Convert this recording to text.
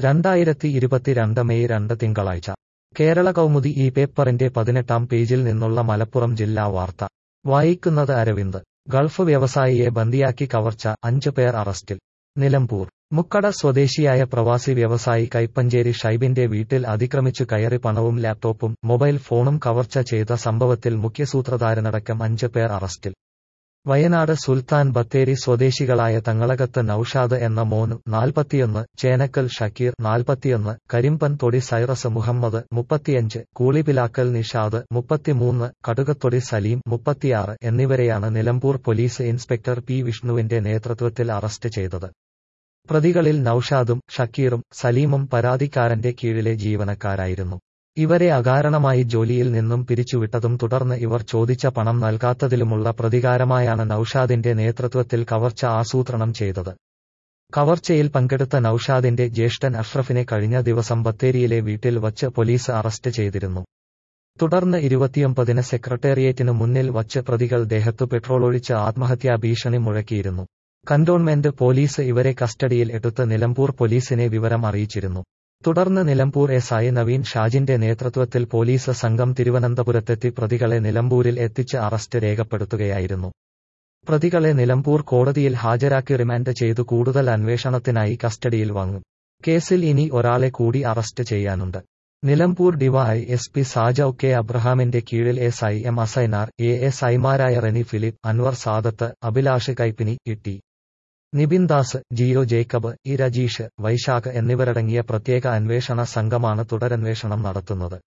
രണ്ടായിരത്തി ഇരുപത്തിരണ്ട് മെയ് രണ്ട് തിങ്കളാഴ്ച കേരള കൗമുദി ഈ പേപ്പറിന്റെ പതിനെട്ടാം പേജിൽ നിന്നുള്ള മലപ്പുറം ജില്ലാ വാർത്ത വായിക്കുന്നത് അരവിന്ദ് ഗൾഫ് വ്യവസായിയെ ബന്ദിയാക്കി കവർച്ച അഞ്ചു പേർ അറസ്റ്റിൽ നിലമ്പൂർ മുക്കട സ്വദേശിയായ പ്രവാസി വ്യവസായി കൈപ്പഞ്ചേരി ഷൈബിന്റെ വീട്ടിൽ അതിക്രമിച്ചു കയറി പണവും ലാപ്ടോപ്പും മൊബൈൽ ഫോണും കവർച്ച ചെയ്ത സംഭവത്തിൽ മുഖ്യസൂത്രധാരനടക്കം അഞ്ച് പേർ അറസ്റ്റിൽ വയനാട് സുൽത്താൻ ബത്തേരി സ്വദേശികളായ തങ്ങളകത്ത് നൌഷാദ് എന്ന മോന് നാൽപ്പത്തിയൊന്ന് ചേനക്കൽ ഷക്കീർ നാൽപ്പത്തിയൊന്ന് കരിമ്പൻ തൊടി സൈറസ് മുഹമ്മദ് മുപ്പത്തിയഞ്ച് കൂളിപിലാക്കൽ നിഷാദ് മുപ്പത്തിമൂന്ന് കടുകത്തൊടി സലീം മുപ്പത്തിയാറ് എന്നിവരെയാണ് നിലമ്പൂർ പോലീസ് ഇൻസ്പെക്ടർ പി വിഷ്ണുവിന്റെ നേതൃത്വത്തിൽ അറസ്റ്റ് ചെയ്തത് പ്രതികളിൽ നൌഷാദും ഷക്കീറും സലീമും പരാതിക്കാരന്റെ കീഴിലെ ജീവനക്കാരായിരുന്നു ഇവരെ അകാരണമായി ജോലിയിൽ നിന്നും പിരിച്ചുവിട്ടതും തുടർന്ന് ഇവർ ചോദിച്ച പണം നൽകാത്തതിലുമുള്ള പ്രതികാരമായാണ് നൌഷാദിന്റെ നേതൃത്വത്തിൽ കവർച്ച ആസൂത്രണം ചെയ്തത് കവർച്ചയിൽ പങ്കെടുത്ത നൌഷാദിന്റെ ജ്യേഷ്ഠൻ അഷ്റഫിനെ കഴിഞ്ഞ ദിവസം ബത്തേരിയിലെ വീട്ടിൽ വച്ച് പോലീസ് അറസ്റ്റ് ചെയ്തിരുന്നു തുടർന്ന് ഇരുപത്തിയൊമ്പതിന് സെക്രട്ടേറിയറ്റിനു മുന്നിൽ വച്ച് പ്രതികൾ ദേഹത്തു പെട്രോളൊഴിച്ച് ആത്മഹത്യാ ഭീഷണി മുഴക്കിയിരുന്നു കന്റോൺമെന്റ് പോലീസ് ഇവരെ കസ്റ്റഡിയിൽ എടുത്ത് നിലമ്പൂർ പോലീസിനെ വിവരം അറിയിച്ചിരുന്നു തുടർന്ന് നിലമ്പൂർ എസ് ഐ നവീൻ ഷാജിന്റെ നേതൃത്വത്തിൽ പോലീസ് സംഘം തിരുവനന്തപുരത്തെത്തി പ്രതികളെ നിലമ്പൂരിൽ എത്തിച്ച് അറസ്റ്റ് രേഖപ്പെടുത്തുകയായിരുന്നു പ്രതികളെ നിലമ്പൂർ കോടതിയിൽ ഹാജരാക്കി റിമാൻഡ് ചെയ്തു കൂടുതൽ അന്വേഷണത്തിനായി കസ്റ്റഡിയിൽ വാങ്ങും കേസിൽ ഇനി ഒരാളെ കൂടി അറസ്റ്റ് ചെയ്യാനുണ്ട് Nilambur DY S P Saju K അബ്രഹാമിന്റെ കീഴിൽ S I M Asainar A S ഐമാരായ Reny Philip Anwar Sadath Abhilash Kaippini Itty Nibin Das Jio Jacob E Rajeesh Vaisakh എന്നിവരടങ്ങിയ പ്രത്യേക അന്വേഷണ സംഘമാണ് തുടരന്വേഷണം നടത്തുന്നത്